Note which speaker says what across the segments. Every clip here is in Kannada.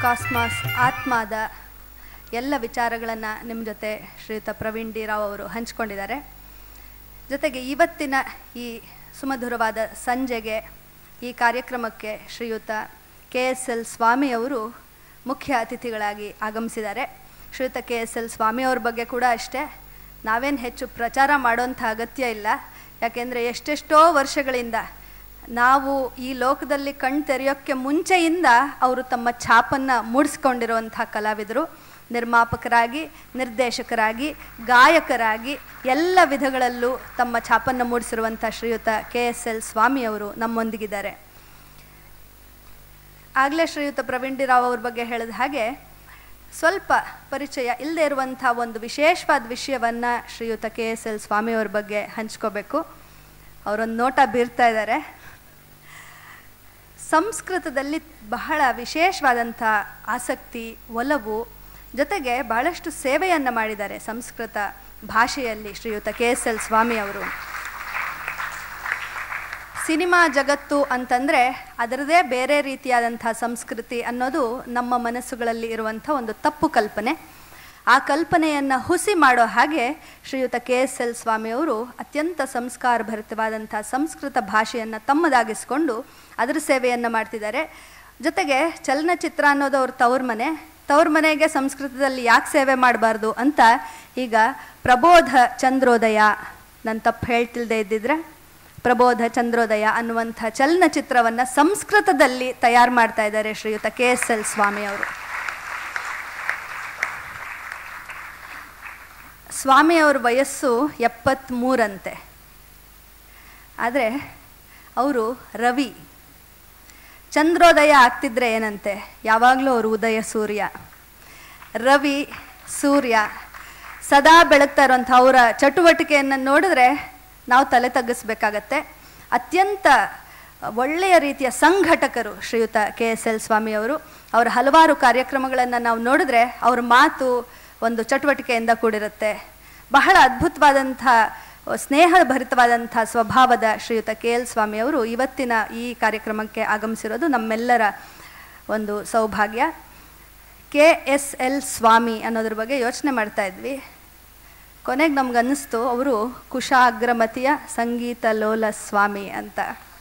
Speaker 1: ಕಾಸ್ಮಾಸ್ ಆತ್ಮದ ಎಲ್ಲ ವಿಚಾರಗಳನ್ನು ನಿಮ್ಮ ಜೊತೆ ಶ್ರೀಯುತ ಪ್ರವೀಣ್ ಡಿ ರಾವ್ ಅವರು ಹಂಚಿಕೊಂಡಿದ್ದಾರೆ ಜೊತೆಗೆ ಇವತ್ತಿನ ಈ ಸುಮಧುರವಾದ ಸಂಜೆಗೆ ಈ ಕಾರ್ಯಕ್ರಮಕ್ಕೆ ಶ್ರೀಯುತ ಕೆ ಎಸ್ ಎಲ್ ಸ್ವಾಮಿಯವರು ಮುಖ್ಯ ಅತಿಥಿಗಳಾಗಿ ಆಗಮಿಸಿದ್ದಾರೆ ಶ್ರೀಯುತ ಕೆ ಎಸ್ ಎಲ್ ಸ್ವಾಮಿಯವ್ರ ಬಗ್ಗೆ ಕೂಡ ಅಷ್ಟೇ ನಾವೇನು ಹೆಚ್ಚು ಪ್ರಚಾರ ಮಾಡೋಂಥ ಅಗತ್ಯ ಇಲ್ಲ ಯಾಕೆಂದರೆ ಎಷ್ಟೆಷ್ಟೋ ವರ್ಷಗಳಿಂದ ನಾವು ಈ ಲೋಕದಲ್ಲಿ ಕಣ್ ತೆರೆಯೋಕ್ಕೆ ಮುಂಚೆಯಿಂದ ಅವರು ತಮ್ಮ ಛಾಪನ್ನು ಮೂಡಿಸ್ಕೊಂಡಿರುವಂಥ ಕಲಾವಿದರು ನಿರ್ಮಾಪಕರಾಗಿ ನಿರ್ದೇಶಕರಾಗಿ ಗಾಯಕರಾಗಿ ಎಲ್ಲ ವಿಧಗಳಲ್ಲೂ ತಮ್ಮ ಛಾಪನ್ನು ಮೂಡಿಸಿರುವಂಥ ಶ್ರೀಯುತ ಕೆ ಎಸ್ ಎಲ್ ಸ್ವಾಮಿಯವರು ನಮ್ಮೊಂದಿಗಿದ್ದಾರೆ ಆಗಲೇ ಶ್ರೀಯುತ ಪ್ರವೀಣ್ ಡಿ ರಾವ್ ಅವ್ರ ಬಗ್ಗೆ ಹೇಳಿದ ಹಾಗೆ ಸ್ವಲ್ಪ ಪರಿಚಯ ಇಲ್ಲದೆ ಇರುವಂಥ ಒಂದು ವಿಶೇಷವಾದ ವಿಷಯವನ್ನು ಶ್ರೀಯುತ ಕೆ ಎಸ್ ಎಲ್ ಸ್ವಾಮಿಯವ್ರ ಬಗ್ಗೆ ಹಂಚ್ಕೋಬೇಕು ಅವರೊಂದು ನೋಟ ಬೀರ್ತಾ ಇದ್ದಾರೆ ಸಂಸ್ಕೃತದಲ್ಲಿ ಬಹಳ ವಿಶೇಷವಾದಂಥ ಆಸಕ್ತಿ ಒಲವು ಜೊತೆಗೆ ಬಹಳಷ್ಟು ಸೇವೆಯನ್ನು ಮಾಡಿದ್ದಾರೆ ಸಂಸ್ಕೃತ ಭಾಷೆಯಲ್ಲಿ ಶ್ರೀಯುತ ಕೆ ಎಸ್ ಎಲ್ ಸ್ವಾಮಿ ಅವರು ಸಿನಿಮಾ ಜಗತ್ತು ಅಂತಂದರೆ ಅದರದೇ ಬೇರೆ ರೀತಿಯಾದಂಥ ಸಂಸ್ಕೃತಿ ಅನ್ನೋದು ನಮ್ಮ ಮನಸ್ಸುಗಳಲ್ಲಿ ಇರುವಂಥ ಒಂದು ತಪ್ಪು ಕಲ್ಪನೆ ಆ ಕಲ್ಪನೆಯನ್ನು ಹುಸಿ ಮಾಡೋ ಹಾಗೆ ಶ್ರೀಯುತ ಕೆ ಎಸ್ ಎಲ್ ಸ್ವಾಮಿಯವರು ಅತ್ಯಂತ ಸಂಸ್ಕಾರ ಭರಿತವಾದಂಥ ಸಂಸ್ಕೃತ ಭಾಷೆಯನ್ನು ತಮ್ಮದಾಗಿಸ್ಕೊಂಡು ಅದರ ಸೇವೆಯನ್ನು ಮಾಡ್ತಿದ್ದಾರೆ ಜೊತೆಗೆ ಚಲನಚಿತ್ರ ಅನ್ನೋದು ಅವ್ರ ತವ್ರ ಮನೆ ತವ್ರ ಮನೆಗೆ ಸಂಸ್ಕೃತದಲ್ಲಿ ಯಾಕೆ ಸೇವೆ ಮಾಡಬಾರ್ದು ಅಂತ ಈಗ ಪ್ರಬೋಧ ಚಂದ್ರೋದಯ ನಾನು ತಪ್ಪು ಹೇಳ್ತಿಲ್ದೇ ಇದ್ದಿದ್ರೆ ಪ್ರಬೋಧ ಚಂದ್ರೋದಯ ಅನ್ನುವಂಥ ಚಲನಚಿತ್ರವನ್ನು ಸಂಸ್ಕೃತದಲ್ಲಿ ತಯಾರು ಮಾಡ್ತಾ ಇದ್ದಾರೆ ಶ್ರೀಯುತ ಕೆ ಎಸ್ ಎಲ್ ಸ್ವಾಮಿ ಅವರು ಸ್ವಾಮಿಯವ್ರ ವಯಸ್ಸು ಎಪ್ಪತ್ತ್ಮೂರಂತೆ ಆದರೆ ಅವರು ರವಿ ಚಂದ್ರೋದಯ ಆಗ್ತಿದ್ರೆ ಏನಂತೆ ಯಾವಾಗಲೂ ಅವರು ಉದಯ ಸೂರ್ಯ ರವಿ ಸೂರ್ಯ ಸದಾ ಬೆಳಗ್ತಾ ಇರೋಂಥ ಅವರ ಚಟುವಟಿಕೆಯನ್ನು ನೋಡಿದ್ರೆ ನಾವು ತಲೆ ತಗ್ಗಿಸ್ಬೇಕಾಗತ್ತೆ ಅತ್ಯಂತ ಒಳ್ಳೆಯ ರೀತಿಯ ಸಂಘಟಕರು ಶ್ರೀಯುತ ಕೆ ಎಸ್ ಎಲ್ ಸ್ವಾಮಿಯವರು ಅವರ ಹಲವಾರು ಕಾರ್ಯಕ್ರಮಗಳನ್ನು ನಾವು ನೋಡಿದ್ರೆ ಅವ್ರ ಮಾತು ಒಂದು ಚಟುವಟಿಕೆಯಿಂದ ಕೂಡಿರುತ್ತೆ ಬಹಳ ಅದ್ಭುತವಾದಂಥ ಸ್ನೇಹಭರಿತವಾದಂಥ ಸ್ವಭಾವದ ಶ್ರೀಯುತ ಕೆ ಎಲ್ ಸ್ವಾಮಿಯವರು ಇವತ್ತಿನ ಈ ಕಾರ್ಯಕ್ರಮಕ್ಕೆ ಆಗಮಿಸಿರೋದು ನಮ್ಮೆಲ್ಲರ ಒಂದು ಸೌಭಾಗ್ಯ ಕೆ ಎಸ್ ಎಲ್ ಸ್ವಾಮಿ ಅನ್ನೋದ್ರ ಬಗ್ಗೆ ಯೋಚನೆ ಮಾಡ್ತಾ ಇದ್ವಿ ಕೊನೆಗೆ ನಮ್ಗೆ ಅನ್ನಿಸ್ತು ಅವರು ಕುಶಾಗ್ರಮತಿಯ ಸಂಗೀತ ಲೋಲ ಸ್ವಾಮಿ ಅಂತ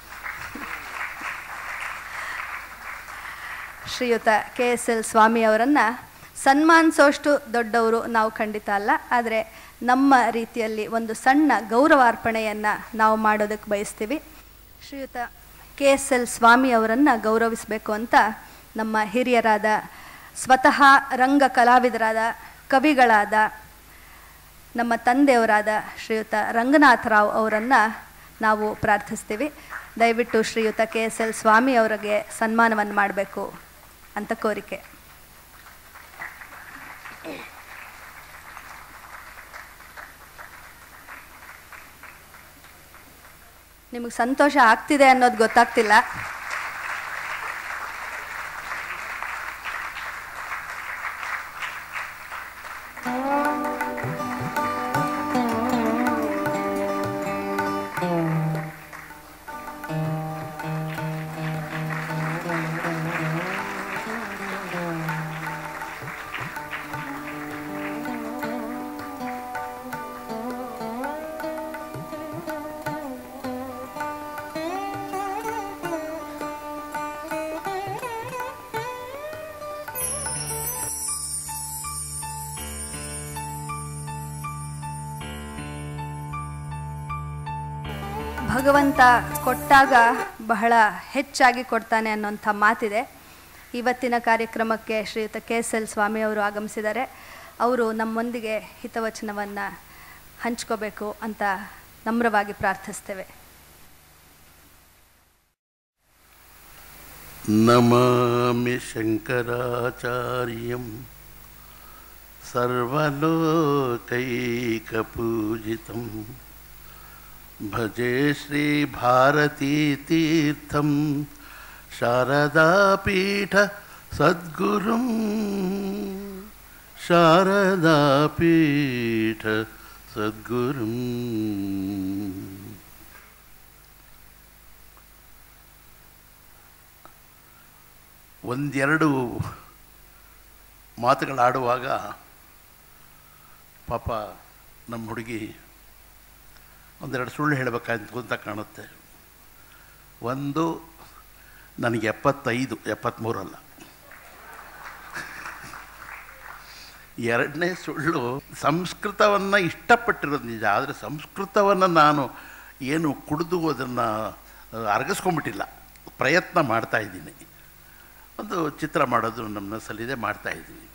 Speaker 1: ಶ್ರೀಯುತ ಕೆ ಎಸ್ ಎಲ್ ಸ್ವಾಮಿ ಅವರನ್ನು ಸನ್ಮಾನಿಸೋಷ್ಟು ದೊಡ್ಡವರು ನಾವು ಖಂಡಿತ ಅಲ್ಲ ಆದರೆ ನಮ್ಮ ರೀತಿಯಲ್ಲಿ ಒಂದು ಸಣ್ಣ ಗೌರವಾರ್ಪಣೆಯನ್ನು ನಾವು ಮಾಡೋದಕ್ಕೆ ಬಯಸ್ತೀವಿ ಶ್ರೀಯುತ ಕೆ ಎಸ್ ಎಲ್ ಸ್ವಾಮಿ ಅವರನ್ನು ಗೌರವಿಸಬೇಕು ಅಂತ ನಮ್ಮ ಹಿರಿಯರಾದ ಸ್ವತಃ ರಂಗ ಕಲಾವಿದರಾದ ಕವಿಗಳಾದ ನಮ್ಮ ತಂದೆಯವರಾದ ಶ್ರೀಯುತ ರಂಗನಾಥರಾವ್ ಅವರನ್ನು ನಾವು ಪ್ರಾರ್ಥಿಸ್ತೀವಿ ದಯವಿಟ್ಟು ಶ್ರೀಯುತ ಕೆ ಎಸ್ ಎಲ್ ಸ್ವಾಮಿ ಅವರಿಗೆ ಸನ್ಮಾನವನ್ನು ಮಾಡಬೇಕು ಅಂತ ಕೋರಿಕೆ ನಿಮಗೆ ಸಂತೋಷ ಆಗ್ತಿದೆ ಅನ್ನೋದು ಗೊತ್ತಾಗ್ತಿಲ್ಲ ಭಗವಂತ ಕೊಟ್ಟಾಗ ಬಹಳ ಹೆಚ್ಚಾಗಿ ಕೊಡ್ತಾನೆ ಅನ್ನೋಂಥ ಮಾತಿದೆ ಇವತ್ತಿನ ಕಾರ್ಯಕ್ರಮಕ್ಕೆ ಶ್ರೀಯುತ ಕೆ ಎಸ್ ಎಲ್ ಸ್ವಾಮಿ ಅವರು ಆಗಮಿಸಿದ್ದಾರೆ ಅವರು ನಮ್ಮೊಂದಿಗೆ ಹಿತವಚನವನ್ನು ಹಂಚ್ಕೋಬೇಕು ಅಂತ ನಮ್ರವಾಗಿ ಪ್ರಾರ್ಥಿಸ್ತೇವೆ
Speaker 2: नमामि शङ्कराचार्यं सर्वलोकैकपूजितं भजे श्रीभारतीतीर्थं शारदापीठ सद्गुरुं शारदापीठ सद्गुरुम् ಒಂದೆರಡು ಮಾತುಗಳಾಡುವಾಗ ಪಾಪ ನಮ್ಮ ಹುಡುಗಿ ಒಂದೆರಡು ಸುಳ್ಳು ಹೇಳಬೇಕಾಯ್ತು ಅಂತ ಕಾಣುತ್ತೆ ಒಂದು ನನಗೆ ಎಪ್ಪತ್ತೈದು ಎಪ್ಪತ್ತ್ಮೂರಲ್ಲ ಎರಡನೇ ಸುಳ್ಳು ಸಂಸ್ಕೃತವನ್ನು ಇಷ್ಟಪಟ್ಟಿರೋದು ನಿಜ ಆದರೆ ಸಂಸ್ಕೃತವನ್ನು ನಾನು ಏನು ಕುಡಿದು ಅದನ್ನು ಅರಗಿಸ್ಕೊಂಬಿಟ್ಟಿಲ್ಲ ಪ್ರಯತ್ನ ಮಾಡ್ತಾ ಇದ್ದೀನಿ ಒಂದು ಚಿತ್ರ ಮಾಡೋದು ನಮ್ಮ ಸಲಿದೆ ಮಾಡ್ತಾ ಇದ್ದೀನಿ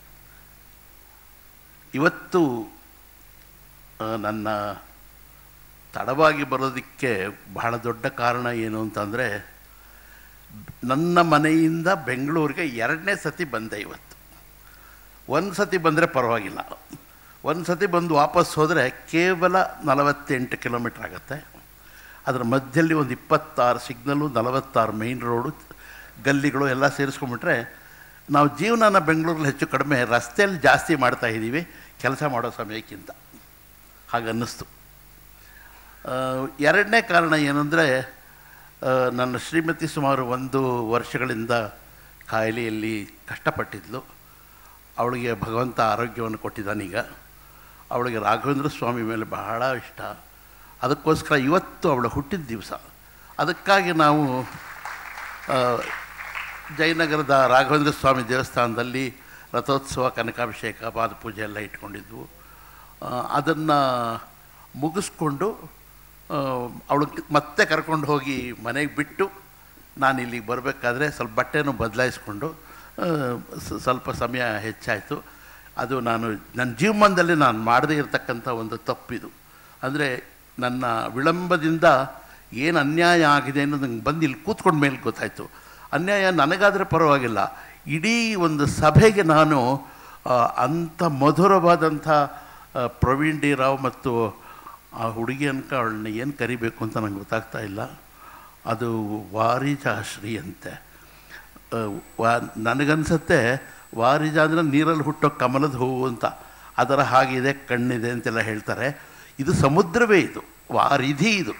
Speaker 2: ಇವತ್ತು ಆ, ನನ್ನ ತಡವಾಗಿ ಬರೋದಕ್ಕೆ ಬಹಳ ದೊಡ್ಡ ಕಾರಣ ಏನು ಅಂತಂದರೆ ನನ್ನ ಮನೆಯಿಂದ ಬೆಂಗಳೂರಿಗೆ ಎರಡನೇ ಸತಿ ಬಂದೆ ಇವತ್ತು ಒಂದು ಸತಿ ಬಂದರೆ ಪರವಾಗಿಲ್ಲ ಒಂದು ಸತಿ ಬಂದು ವಾಪಸ್ ಹೋದರೆ ಕೇವಲ ನಲವತ್ತೆಂಟು ಕಿಲೋಮೀಟ್ರ್ ಆಗುತ್ತೆ ಅದರ ಮಧ್ಯದಲ್ಲಿ ಒಂದು ಇಪ್ಪತ್ತಾರು ಸಿಗ್ನಲ್ಲು ನಲವತ್ತಾರು ಮೇಯ್ನ್ ರೋಡು ಗಲ್ಲಿಗಳು ಎಲ್ಲ ಸೇರಿಸ್ಕೊಂಬಿಟ್ರೆ ನಾವು ಜೀವನನ ಬೆಂಗಳೂರಲ್ಲಿ ಹೆಚ್ಚು ಕಡಿಮೆ ರಸ್ತೆಯಲ್ಲಿ ಜಾಸ್ತಿ ಮಾಡ್ತಾ ಇದ್ದೀವಿ ಕೆಲಸ ಮಾಡೋ ಸಮಯಕ್ಕಿಂತ ಹಾಗನ್ನಿಸ್ತು ಆ, ಎರಡನೇ ಕಾರಣ ಏನಂದರೆ ನನ್ನ ಶ್ರೀಮತಿ ಸುಮಾರು ಒಂದು ವರ್ಷಗಳಿಂದ ಕಾಯಿಲೆಯಲ್ಲಿ ಕಷ್ಟಪಟ್ಟಿದ್ಲು ಅವಳಿಗೆ ಭಗವಂತ ಆರೋಗ್ಯವನ್ನು ಕೊಟ್ಟಿದ್ದಾನೀಗ ಅವಳಿಗೆ ರಾಘವೇಂದ್ರ ಸ್ವಾಮಿ ಮೇಲೆ ಬಹಳ ಇಷ್ಟ ಅದಕ್ಕೋಸ್ಕರ ಇವತ್ತು ಅವಳ ಹುಟ್ಟಿದ ದಿವಸ ಅದಕ್ಕಾಗಿ ನಾವು ಆ, ಜಯನಗರದ ರಾಘವೇಂದ್ರ ಸ್ವಾಮಿ ದೇವಸ್ಥಾನದಲ್ಲಿ ರಥೋತ್ಸವ ಕನಕಾಭಿಷೇಕ ಪಾದಪೂಜೆ ಎಲ್ಲ ಇಟ್ಕೊಂಡಿದ್ವು ಅದನ್ನು ಮುಗಿಸ್ಕೊಂಡು ಅವಳು ಮತ್ತೆ ಕರ್ಕೊಂಡು ಹೋಗಿ ಮನೆಗೆ ಬಿಟ್ಟು ನಾನು ಇಲ್ಲಿಗೆ ಬರಬೇಕಾದ್ರೆ ಸ್ವಲ್ಪ ಬಟ್ಟೆನೂ ಬದಲಾಯಿಸ್ಕೊಂಡು ಆ, ಸ- ಸ್ವಲ್ಪ ಸಮಯ ಹೆಚ್ಚಾಯಿತು ಅದು ನಾನು ನನ್ನ ಜೀವಮಾನದಲ್ಲಿ ನಾನು ಮಾಡದೇ ಇರತಕ್ಕಂಥ ಒಂದು ತಪ್ಪಿದು ಅಂದರೆ ನನ್ನ ವಿಳಂಬದಿಂದ ಏನು ಅನ್ಯಾಯ ಆಗಿದೆ ಅನ್ನೋದು ನಂಗೆ ಬಂದು ಇಲ್ಲಿ ಕೂತ್ಕೊಂಡ ಮೇಲೆ ಗೊತ್ತಾಯಿತು ಅನ್ಯಾಯ ನನಗಾದರೆ ಪರವಾಗಿಲ್ಲ ಇಡೀ ಒಂದು ಸಭೆಗೆ ನಾನು ಆ, ಅಂಥ ಮಧುರವಾದಂಥ ಆ, ಪ್ರವೀಣ್ ಡಿ ರಾವ್ ಮತ್ತು ಆ ಹುಡುಗಿ ಅನ್ಕ ಅವಳನ್ನ ಏನು ಕರಿಬೇಕು ಅಂತ ನಂಗೆ ಗೊತ್ತಾಗ್ತಾ ಇಲ್ಲ ಅದು ವಾರಿಜಾಶ್ರೀ ಅಂತೆ ಆ, ವಾ ನನಗನ್ಸುತ್ತೆ ವಾರಿಜ ಅಂದರೆ ನೀರಲ್ಲಿ ಹುಟ್ಟೋ ಕಮಲದ ಹೂವು ಅಂತ ಅದರ ಹಾಗಿದೆ ಕಣ್ಣಿದೆ ಅಂತೆಲ್ಲ ಹೇಳ್ತಾರೆ ಇದು ಸಮುದ್ರವೇ ಇದು ವಾರಿಧಿ ಇದು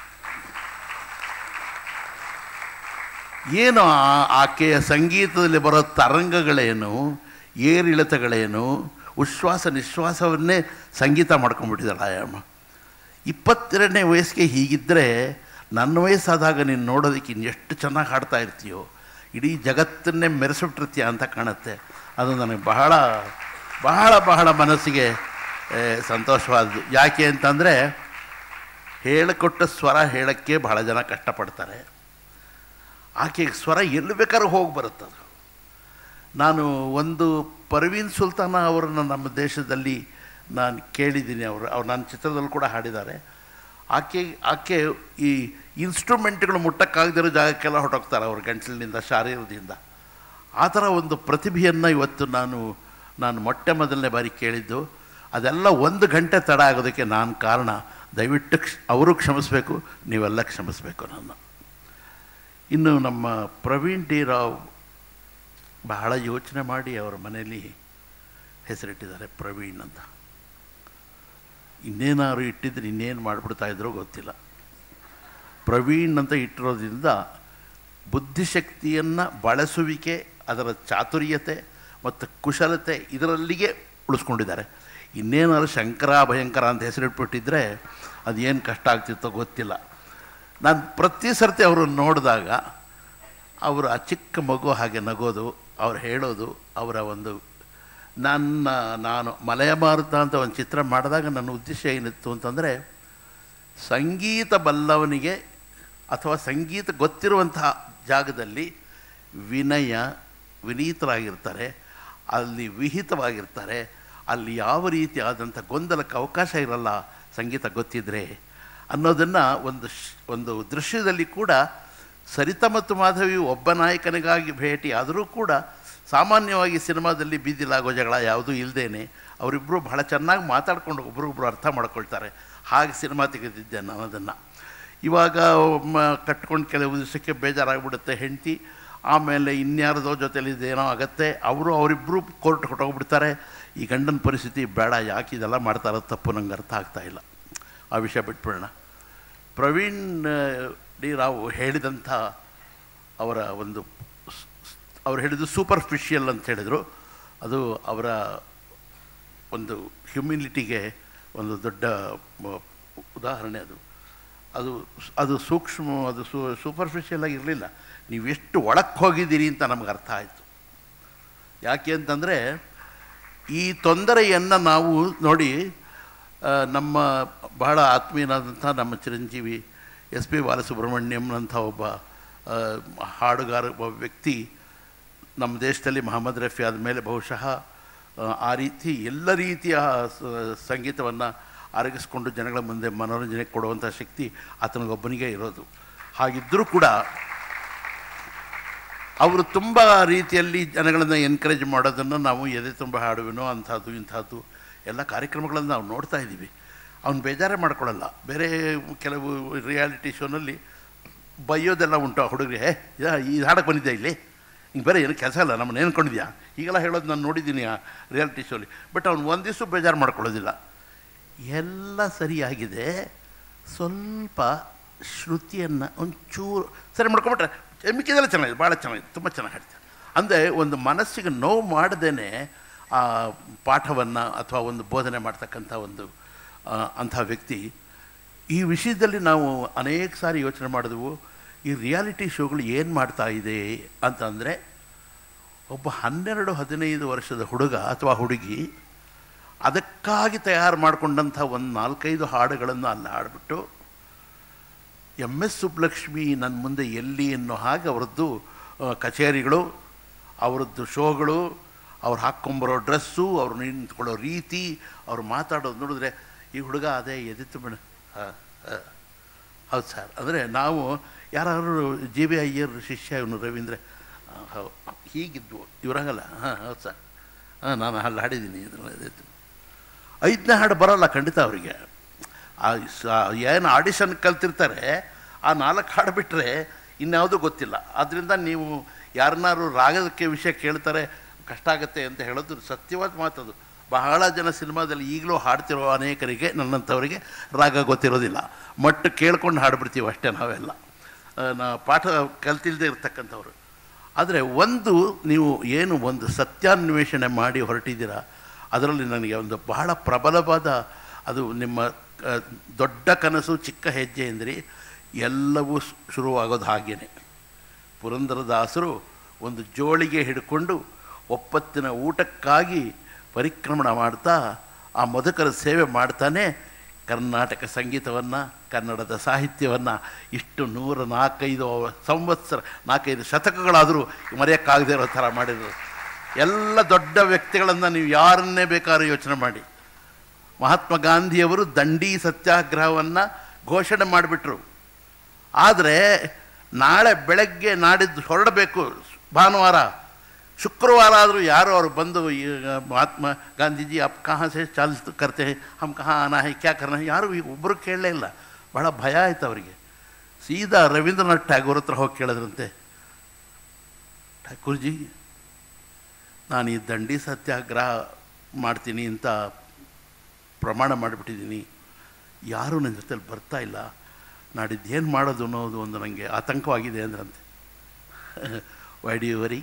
Speaker 2: ಏನು ಆ- ಆಕೆಯ ಸಂಗೀತದಲ್ಲಿ ಬರೋ ತರಂಗಗಳೇನು ಏರಿಳಿತಗಳೇನು ಉಶ್ವಾಸ ನಿಶ್ವಾಸವನ್ನೇ ಸಂಗೀತ ಮಾಡ್ಕೊಂಡ್ಬಿಟ್ಟಿದ್ದಾಳೆ ಆಯಮ್ಮ ಇಪ್ಪತ್ತೆರಡನೇ ವಯಸ್ಸಿಗೆ ಹೀಗಿದ್ದರೆ ನನ್ನ ವಯಸ್ಸಾದಾಗ ನೀನು ನೋಡೋದಕ್ಕೆ ಇನ್ನೆಷ್ಟು ಚೆನ್ನಾಗಿ ಹಾಡ್ತಾ ಇರ್ತೀಯೋ ಇಡೀ ಜಗತ್ತನ್ನೇ ಮೆರೆಸಿಬಿಟ್ಟಿರ್ತೀಯ ಅಂತ ಕಾಣುತ್ತೆ ಅದು ನನಗೆ ಬಹಳ ಬಹಳ ಬಹಳ ಮನಸ್ಸಿಗೆ ಆ, ಸಂತೋಷವಾದದ್ದು ಯಾಕೆ ಅಂತಂದರೆ ಹೇಳಿಕೊಟ್ಟ ಸ್ವರ ಹೇಳೋಕ್ಕೆ ಬಹಳ ಜನ ಕಷ್ಟಪಡ್ತಾರೆ ಆಕೆಗೆ ಸ್ವರ ಎಲ್ಲಿ ಬೇಕಾದ್ರೂ ಹೋಗಿ ಬರುತ್ತದು ನಾನು ಒಂದು ಪರ್ವೀನ್ ಸುಲ್ತಾನ ಅವರನ್ನು ನಮ್ಮ ದೇಶದಲ್ಲಿ ನಾನು ಕೇಳಿದ್ದೀನಿ ಅವರು ಅವ್ರು ನನ್ನ ಚಿತ್ರದಲ್ಲಿ ಕೂಡ ಹಾಡಿದ್ದಾರೆ ಆಕೆ ಆಕೆ ಈ ಇನ್ಸ್ಟ್ರೂಮೆಂಟ್ಗಳು ಮುಟ್ಟಕ್ಕಾಗದಿರೋ ಜಾಗಕ್ಕೆಲ್ಲ ಹೊರಟೋಗ್ತಾರೆ ಅವ್ರ ಗಂಟಲಿನಿಂದ ಶಾರೀರದಿಂದ ಆ ಥರ ಒಂದು ಪ್ರತಿಭೆಯನ್ನು ಇವತ್ತು ನಾನು ನಾನು ಮೊಟ್ಟ ಮೊದಲನೇ ಬಾರಿ ಕೇಳಿದ್ದು ಅದೆಲ್ಲ ಒಂದು ಗಂಟೆ ತಡ ಆಗೋದಕ್ಕೆ ನಾನು ಕಾರಣ ದಯವಿಟ್ಟು ಕ್ಷ ಅವರು ಕ್ಷಮಿಸಬೇಕು ನೀವೆಲ್ಲ ಕ್ಷಮಿಸಬೇಕು ನನ್ನ ಇನ್ನು ನಮ್ಮ ಪ್ರವೀಣ್ ಡಿ ರಾವ್ ಬಹಳ ಯೋಚನೆ ಮಾಡಿ ಅವರ ಮನೆಯಲ್ಲಿ ಹೆಸರಿಟ್ಟಿದ್ದಾರೆ ಪ್ರವೀಣ್ ಅಂತ ಇನ್ನೇನಾದ್ರು ಇಟ್ಟಿದ್ರೆ ಇನ್ನೇನು ಮಾಡಿಬಿಡ್ತಾ ಇದ್ರೋ ಗೊತ್ತಿಲ್ಲ ಪ್ರವೀಣ್ ಅಂತ ಇಟ್ಟಿರೋದ್ರಿಂದ ಬುದ್ಧಿಶಕ್ತಿಯನ್ನು ಬಳಸುವಿಕೆ ಅದರ ಚಾತುರ್ಯತೆ ಮತ್ತು ಕುಶಲತೆ ಇದರಲ್ಲಿಗೆ ಉಳಿಸ್ಕೊಂಡಿದ್ದಾರೆ ಇನ್ನೇನಾದ್ರು ಶಂಕರ ಭಯಂಕರ ಅಂತ ಹೆಸರಿಟ್ಬಿಟ್ಟಿದ್ರೆ ಅದೇನು ಕಷ್ಟ ಆಗ್ತಿತ್ತೋ ಗೊತ್ತಿಲ್ಲ ನಾನು ಪ್ರತಿ ಸರ್ತಿ ಅವರನ್ನು ನೋಡಿದಾಗ ಅವರು ಆ ಚಿಕ್ಕ ಮಗು ಹಾಗೆ ನಗೋದು ಅವ್ರು ಹೇಳೋದು ಅವರ ಒಂದು ನನ್ನ ನಾನು ಮಲಯ ಮಾರುತ ಅಂತ ಒಂದು ಚಿತ್ರ ಮಾಡಿದಾಗ ನನ್ನ ಉದ್ದೇಶ ಏನಿತ್ತು ಅಂತಂದರೆ ಸಂಗೀತ ಬಲ್ಲವನಿಗೆ ಅಥವಾ ಸಂಗೀತ ಗೊತ್ತಿರುವಂತಹ ಜಾಗದಲ್ಲಿ ವಿನಯ ವಿನೀತರಾಗಿರ್ತಾರೆ ಅಲ್ಲಿ ವಿಹಿತವಾಗಿರ್ತಾರೆ ಅಲ್ಲಿ ಯಾವ ರೀತಿ ಆದಂಥ ಗೊಂದಲಕ್ಕೆ ಅವಕಾಶ ಇರಲ್ಲ ಸಂಗೀತ ಗೊತ್ತಿದ್ದರೆ ಅನ್ನೋದನ್ನು ಒಂದು ಶ್ ಒಂದು ದೃಶ್ಯದಲ್ಲಿ ಕೂಡ ಸರಿತಾ ಮತ್ತು ಮಾಧವಿ ಒಬ್ಬ ನಾಯಕನಿಗಾಗಿ ಭೇಟಿ ಆದರೂ ಕೂಡ ಸಾಮಾನ್ಯವಾಗಿ ಸಿನಿಮಾದಲ್ಲಿ ಬೀದಿಲಾಗೋ ಜಗಳ ಯಾವುದೂ ಇಲ್ಲದೇನೆ ಅವರಿಬ್ಬರು ಬಹಳ ಚೆನ್ನಾಗಿ ಮಾತಾಡ್ಕೊಂಡು ಒಬ್ರಿಗೊಬ್ರು ಅರ್ಥ ಮಾಡ್ಕೊಳ್ತಾರೆ ಹಾಗೆ ಸಿನಿಮಾ ತೆಗೆದಿದ್ದೆ ನಾನು ಅದನ್ನು ಇವಾಗ ಮ ಕಟ್ಕೊಂಡು ಕೆಲವು ದಿವಸಕ್ಕೆ ಬೇಜಾರಾಗ್ಬಿಡುತ್ತೆ ಹೆಂಡತಿ ಆಮೇಲೆ ಇನ್ಯಾರದೋ ಜೊತೆಲಿ ಇದೇನೋ ಆಗತ್ತೆ ಅವರು ಅವರಿಬ್ಬರು ಕೋರ್ಟ್ ಹೊಟ್ಟೋಗ್ಬಿಡ್ತಾರೆ ಈ ಗಂಡನ ಪರಿಸ್ಥಿತಿ ಬೇಡ ಯಾಕೆ ಇದೆಲ್ಲ ಮಾಡ್ತಾರೋ ತಪ್ಪು ನಂಗೆ ಅರ್ಥ ಆಗ್ತಾ ಇಲ್ಲ ಆ ವಿಷಯ ಬಿಟ್ಬಿಡೋಣ ಪ್ರವೀಣ್ ಆ, ಡಿ ರಾವ್ ಹೇಳಿದಂಥ ಅವರ ಒಂದು ಸ್- ಸ್- ಅವ್ರು ಹೇಳಿದ್ದು ಸೂಪರ್ಫಿಷಿಯಲ್ ಅಂತ ಹೇಳಿದರು ಅದು ಅವರ ಒಂದು ಹ್ಯುಮಿಲಿಟಿಗೆ ಒಂದು ದೊಡ್ಡ ಮ- ಉದಾಹರಣೆ ಅದು ಅದು ಅದು ಸೂಕ್ಷ್ಮ ಅದು ಸೂ ಸೂಪರ್ಫಿಷಿಯಲ್ ಆಗಿ ಇರಲಿಲ್ಲ ನೀವು ಎಷ್ಟು ಒಳಕ್ಕೆ ಹೋಗಿದ್ದೀರಿ ಅಂತ ನಮಗೆ ಅರ್ಥ ಆಯಿತು ಯಾಕೆ ಅಂತಂದರೆ ಈ ತೊಂದರೆಯನ್ನು ನಾವು ನೋಡಿ ಆ, ನಮ್ಮ ಬಹಳ ಆತ್ಮೀಯನಾದಂಥ ನಮ್ಮ ಚಿರಂಜೀವಿ ಎಸ್ ಪಿ ಬಾಲಸುಬ್ರಹ್ಮಣ್ಯಂನಂಥ ಒಬ್ಬ ಆ, ಹಾಡುಗಾರ ಒಬ್ಬ ವ್ಯಕ್ತಿ ನಮ್ಮ ದೇಶದಲ್ಲಿ ಮಹಮ್ಮದ್ ರಫಿ ಆದಮೇಲೆ ಬಹುಶಃ ಆ, ಆ ರೀತಿ ಎಲ್ಲ ರೀತಿಯ ಸ- ಸಂಗೀತವನ್ನು ಅರಗಿಸ್ಕೊಂಡು ಜನಗಳ ಮುಂದೆ ಮನೋರಂಜನೆ ಕೊಡುವಂಥ ಶಕ್ತಿ ಆತನಿಗೊಬ್ಬನಿಗೆ ಇರೋದು ಹಾಗಿದ್ದರೂ ಕೂಡ ಅವರು ತುಂಬ ರೀತಿಯಲ್ಲಿ ಜನಗಳನ್ನು ಎನ್ಕರೇಜ್ ಮಾಡೋದನ್ನು ನಾವು ಎದೆ ತುಂಬ ಹಾಡುವಿನೋ ಅಂಥದ್ದು ಇಂಥದ್ದು ಎಲ್ಲ ಕಾರ್ಯಕ್ರಮಗಳನ್ನು ನಾವು ನೋಡ್ತಾ ಇದ್ದೀವಿ ಅವ್ನು ಬೇಜಾರೇ ಮಾಡ್ಕೊಳ್ಳಲ್ಲ ಬೇರೆ ಕೆಲವು ರಿಯಾಲಿಟಿ ಶೋನಲ್ಲಿ ಬೈಯೋದೆಲ್ಲ ಉಂಟು ಆ ಹುಡುಗರಿಗೆ "ಏ, ಯಾ- ಈ ಹಾಡಕ್ಕೆ ಬಂದಿದ್ದೆ ಇಲ್ಲಿ ಹಿಂಗೆ ಬೇರೆ ಏನು ಕೆಲಸ ಇಲ್ಲ ನಮ್ಮನ್ನು ಏನ್ಕೊಂಡಿದ್ಯಾ ಈಗೆಲ್ಲ ಹೇಳೋದು ನಾನು ನೋಡಿದ್ದೀನಿ ಆ ರಿಯಾಲಿಟಿ ಶೋಲಿ ಬಟ್ ಅವ್ನು ಒಂದು ದಿವಸ ಬೇಜಾರು ಮಾಡ್ಕೊಳ್ಳೋದಿಲ್ಲ ಎಲ್ಲ ಸರಿಯಾಗಿದೆ ಸ್ವಲ್ಪ ಶ್ರುತಿಯನ್ನು ಒಂಚೂರು ಸರಿ ಮಾಡ್ಕೊಂಬಿಟ್ರೆ ಮಿಕ್ಕಿದೆಲ್ಲ ಚೆನ್ನಾಗಿದೆ ಭಾಳ ಚೆನ್ನಾಗಿದೆ ತುಂಬ ಚೆನ್ನಾಗಿ ಹಾಡ್ತಾರೆ ಅಂದರೆ ಒಂದು ಮನಸ್ಸಿಗೆ ನೋವು ಮಾಡದೇನೆ ಆ ಪಾಠವನ್ನು ಅಥವಾ ಒಂದು ಬೋಧನೆ ಮಾಡ್ತಕ್ಕಂಥ ಒಂದು ಆ, ಅಂಥ ವ್ಯಕ್ತಿ ಈ ವಿಷಯದಲ್ಲಿ ನಾವು ಅನೇಕ ಸಾರಿ ಯೋಚನೆ ಮಾಡಿದೆವು ಈ ರಿಯಾಲಿಟಿ ಶೋಗಳು ಏನು ಮಾಡ್ತಾ ಇದೆ ಅಂತಂದರೆ ಒಬ್ಬ ಹನ್ನೆರಡು ಹದಿನೈದು ವರ್ಷದ ಹುಡುಗ ಅಥವಾ ಹುಡುಗಿ ಅದಕ್ಕಾಗಿ ತಯಾರು ಮಾಡಿಕೊಂಡಂಥ ಒಂದು ನಾಲ್ಕೈದು ಹಾಡುಗಳನ್ನು ಅಲ್ಲಿ ಹಾಡ್ಬಿಟ್ಟು ಎಮ್ ಎಸ್ ಸುಬ್ಬಲಕ್ಷ್ಮಿ ನನ್ನ ಮುಂದೆ ಎಲ್ಲಿ ಅನ್ನೋ ಹಾಗೆ ಅವರದ್ದು ಆ, ಕಚೇರಿಗಳು ಅವರದ್ದು ಶೋಗಳು ಅವ್ರು ಹಾಕ್ಕೊಂಬರೋ ಡ್ರೆಸ್ಸು ಅವ್ರು ನಿಂತ್ಕೊಳ್ಳೋ ರೀತಿ ಅವ್ರು ಮಾತಾಡೋದು ನೋಡಿದ್ರೆ ಈ ಹುಡುಗ ಅದೇ ಎದಿತ್ತು ಮೇಡ ಹೌದು ಸರ್ ಅಂದರೆ ನಾವು ಯಾರಾದ್ರು ಜಿ ಬಿ ಅಯ್ಯರ್ ಶಿಷ್ಯ ಇವನು ರವೀಂದ್ರ ಆ, ಹೌ ಹೀಗಿದ್ವು ಇವ್ರಾಗಲ್ಲ ಹಾಂ ಹೌದು ಸರ್ ಹಾಂ ನಾನು ಅಲ್ಲಿ ಹಾಡಿದ್ದೀನಿ ಇದರಲ್ಲಿ ಐದನೇ ಹಾಡು ಬರೋಲ್ಲ ಖಂಡಿತ ಅವರಿಗೆ ಆ ಸ- ಏನು ಆಡಿಷನ್ ಕಲ್ತಿರ್ತಾರೆ ಆ ನಾಲ್ಕು ಹಾಡು ಬಿಟ್ಟರೆ ಇನ್ಯಾವುದೂ ಗೊತ್ತಿಲ್ಲ ಆದ್ದರಿಂದ ನೀವು ಯಾರನ್ನಾರು ರಾಗದಕ್ಕೆ ವಿಷಯ ಕೇಳ್ತಾರೆ ಕಷ್ಟ ಆಗುತ್ತೆ ಅಂತ ಹೇಳೋದು ಸತ್ಯವಾದ ಮಾತದು ಬಹಳ ಜನ ಸಿನಿಮಾದಲ್ಲಿ ಈಗಲೂ ಹಾಡ್ತಿರೋ ಅನೇಕರಿಗೆ ನನ್ನಂಥವರಿಗೆ ರಾಗ ಗೊತ್ತಿರೋದಿಲ್ಲ ಮಟ್ಟು ಕೇಳ್ಕೊಂಡು ಹಾಡ್ಬಿಡ್ತೀವಿ ಅಷ್ಟೇ ನಾವೆಲ್ಲ ಆ, ನಾ ಪಾಠ ಕಲ್ತಿಲ್ಲದೆ ಇರ್ತಕ್ಕಂಥವ್ರು ಆದರೆ ಒಂದು ನೀವು ಏನು ಒಂದು ಸತ್ಯಾನ್ವೇಷಣೆ ಮಾಡಿ ಹೊರಟಿದ್ದೀರಾ ಅದರಲ್ಲಿ ನನಗೆ ಒಂದು ಬಹಳ ಪ್ರಬಲವಾದ ಅದು ನಿಮ್ಮ ಆ, ದೊಡ್ಡ ಕನಸು ಚಿಕ್ಕ ಹೆಜ್ಜೆ ಎಂದರೆ ಎಲ್ಲವೂ ಶು- ಶುರುವಾಗೋದು ಹಾಗೇನೆ ಪುರಂದರದಾಸರು ಒಂದು ಜೋಳಿಗೆ ಹಿಡ್ಕೊಂಡು ಒಪ್ಪತ್ತಿನ ಊಟಕ್ಕಾಗಿ ಪರಿಕ್ರಮಣ ಮಾಡ್ತಾ ಆ ಮಧುಕರ ಸೇವೆ ಮಾಡ್ತಾನೆ ಕರ್ನಾಟಕ ಸಂಗೀತವನ್ನು ಕನ್ನಡದ ಸಾಹಿತ್ಯವನ್ನು ಇಷ್ಟು ನೂರ ನಾಲ್ಕೈದು ಸಂವತ್ಸರ ನಾಲ್ಕೈದು ಶತಕಗಳಾದರೂ ಮರೆಯೋಕ್ಕಾಗದೇ ಇರೋ ಥರ ಮಾಡಿದರು ಎಲ್ಲ ದೊಡ್ಡ ವ್ಯಕ್ತಿಗಳನ್ನು ನೀವು ಯಾರನ್ನೇ ಬೇಕಾದ್ರೂ ಯೋಚನೆ ಮಾಡಿ ಮಹಾತ್ಮ ಗಾಂಧಿಯವರು ದಂಡಿ ಸತ್ಯಾಗ್ರಹವನ್ನು ಘೋಷಣೆ ಮಾಡಿಬಿಟ್ರು ಆದರೆ ನಾಳೆ ಬೆಳಗ್ಗೆ ನಾಡಿದ್ದು ಹೊರಡಬೇಕು ಭಾನುವಾರ ಶುಕ್ರವಾರ ಆದರೂ ಯಾರು ಅವರು ಬಂದು ಈಗ ಮಹಾತ್ಮ ಗಾಂಧೀಜಿ ಅಪ್ ಕहाँ से ಚಾಲ್ ಕರ್ತೆ हैं ಹಮ್ ಕहाँ ಆನಾ है ಕ್ಯಾ ಕರ್ನ है ಯಾರು ಈಗ ಒಬ್ಬರು ಕೇಳಲೇ ಇಲ್ಲ ಬಹಳ ಭಯ ಆಯ್ತು ಅವರಿಗೆ ಸೀದಾ ರವೀಂದ್ರನಾಥ್ ಟ್ಯಾಗೋರ್ ಹತ್ರ ಹೋಗಿ ಕೇಳಿದ್ರಂತೆ ಠಾಕೂರ್ಜಿ ನಾನು ಈ ದಂಡಿ ಸತ್ಯಾಗ್ರಹ ಮಾಡ್ತೀನಿ ಅಂತ ಪ್ರಮಾಣ ಮಾಡಿಬಿಟ್ಟಿದ್ದೀನಿ ಯಾರೂ ನನ್ನ ಜೊತೆಲಿ ಬರ್ತಾ ಇಲ್ಲ ನಾಡಿದ್ದು ಏನು ಮಾಡೋದು ಅನ್ನೋದು ಒಂದು ನನಗೆ ಆತಂಕವಾಗಿದೆ ಅಂದ್ರಂತೆ why did you worry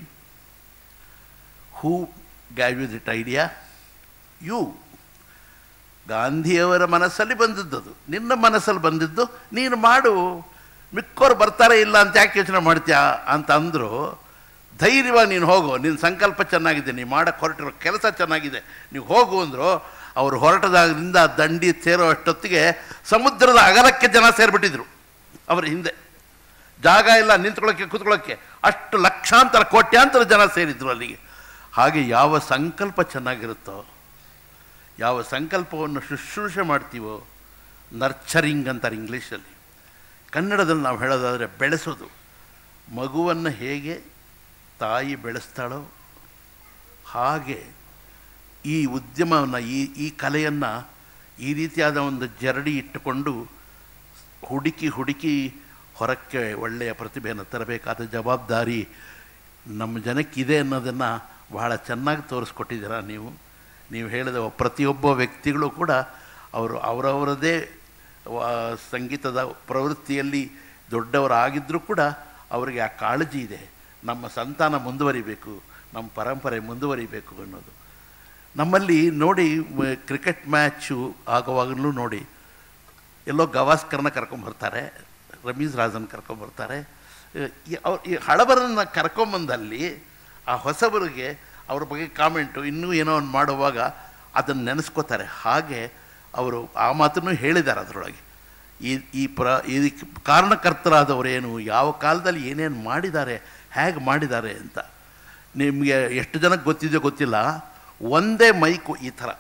Speaker 2: who gave you that idea you ಗಾಂಧಿಯವರ ಮನಸ್ಸಲ್ಲಿ ಬಂದಿದ್ದದು ನಿನ್ನ ಮನಸ್ಸಲ್ಲಿ ಬಂದಿದ್ದು ನೀನು ಮಾಡು ಮಿಕ್ಕೋರು ಬರ್ತಾರೆ ಇಲ್ಲ ಅಂತ ಯಾಕೆ ಯೋಚನೆ ಮಾಡ್ತೀಯಾ ಅಂತ ಅಂದರು ಧೈರ್ಯವಾಗಿ ನೀನು ಹೋಗು ನಿನ್ನ ಸಂಕಲ್ಪ ಚೆನ್ನಾಗಿದೆ ನೀನು ಮಾಡೋಕ್ಕೆ ಹೊರಟಿರೋ ಕೆಲಸ ಚೆನ್ನಾಗಿದೆ ನೀವು ಹೋಗು ಅಂದರು ಅವರು ಹೊರಟದಾಗದಿಂದ ದಂಡಿ ಸೇರೋ ಅಷ್ಟೊತ್ತಿಗೆ ಸಮುದ್ರದ ಅಗಲಕ್ಕೆ ಜನ ಸೇರಿಬಿಟ್ಟಿದ್ರು ಅವರ ಹಿಂದೆ ಜಾಗ ಇಲ್ಲ ನಿಂತ್ಕೊಳ್ಳೋಕ್ಕೆ ಕೂತ್ಕೊಳ್ಳೋಕ್ಕೆ ಅಷ್ಟು ಲಕ್ಷಾಂತರ ಕೋಟ್ಯಾಂತರ ಜನ ಸೇರಿದ್ರು ಅಲ್ಲಿಗೆ ಹಾಗೆ ಯಾವ ಸಂಕಲ್ಪ ಚೆನ್ನಾಗಿರುತ್ತೋ ಯಾವ ಸಂಕಲ್ಪವನ್ನು ಶುಶ್ರೂಷೆ ಮಾಡ್ತೀವೋ ನರ್ಚರಿಂಗ್ ಅಂತಾರೆ ಇಂಗ್ಲೀಷಲ್ಲಿ ಕನ್ನಡದಲ್ಲಿ ನಾವು ಹೇಳೋದಾದರೆ ಬೆಳೆಸೋದು ಮಗುವನ್ನು ಹೇಗೆ ತಾಯಿ ಬೆಳೆಸ್ತಾಳೋ ಹಾಗೆ ಈ ಉದ್ಯಮವನ್ನು ಈ ಈ ಕಲೆಯನ್ನು ಈ ರೀತಿಯಾದ ಒಂದು ಜರಡಿ ಇಟ್ಟುಕೊಂಡು ಹುಡುಕಿ ಹುಡುಕಿ ಹೊರಕ್ಕೆ ಒಳ್ಳೆಯ ಪ್ರತಿಭೆಯನ್ನು ತರಬೇಕಾದ ಜವಾಬ್ದಾರಿ ನಮ್ಮ ಜನಕ್ಕಿದೆ ಅನ್ನೋದನ್ನು ಬಹಳ ಚೆನ್ನಾಗಿ ತೋರಿಸ್ಕೊಟ್ಟಿದ್ದೀರಾ ನೀವು ನೀವು ಹೇಳಿದ ಪ್ರತಿಯೊಬ್ಬ ವ್ಯಕ್ತಿಗಳು ಕೂಡ ಅವರು ಅವರವರದೇ ವ- ಸಂಗೀತದ ಪ್ರವೃತ್ತಿಯಲ್ಲಿ ದೊಡ್ಡವರಾಗಿದ್ದರೂ ಕೂಡ ಅವರಿಗೆ ಆ ಕಾಳಜಿ ಇದೆ ನಮ್ಮ ಸಂತಾನ ಮುಂದುವರಿಬೇಕು ನಮ್ಮ ಪರಂಪರೆ ಮುಂದುವರಿಬೇಕು ಅನ್ನೋದು ನಮ್ಮಲ್ಲಿ ನೋಡಿ ಮ- ಕ್ರಿಕೆಟ್ ಮ್ಯಾಚು ಆಗುವಾಗಲೂ ನೋಡಿ ಎಲ್ಲೋ ಗವಾಸ್ಕರ್ನ ಕರ್ಕೊಂಬರ್ತಾರೆ ರಮೀಸ್ ರಾಜನ್ ಕರ್ಕೊಂಬರ್ತಾರೆ ಈ ಅವ್ರು ಈ ಹಳಬರನ್ನ ಕರ್ಕೊಂಬಂದಲ್ಲಿ ಆ ಹೊಸಬರಿಗೆ ಅವ್ರ ಬಗ್ಗೆ ಕಾಮೆಂಟು ಇನ್ನೂ ಏನೋ ಒಂದು ಮಾಡುವಾಗ ಅದನ್ನು ನೆನೆಸ್ಕೋತಾರೆ ಹಾಗೆ ಅವರು ಆ ಮಾತನ್ನು ಹೇಳಿದ್ದಾರೆ ಅದರೊಳಗೆ ಈ ಈ ಪ್ರ ಇದಕ್ಕೆ ಕಾರಣಕರ್ತರಾದವರೇನು ಯಾವ ಕಾಲದಲ್ಲಿ ಏನೇನು ಮಾಡಿದ್ದಾರೆ ಹೇಗೆ ಮಾಡಿದ್ದಾರೆ ಅಂತ ನಿಮಗೆ ಎಷ್ಟು ಜನಕ್ಕೆ ಗೊತ್ತಿದೆಯೋ ಗೊತ್ತಿಲ್ಲ ಒಂದೇ ಮೈಕು ಈ ಥರ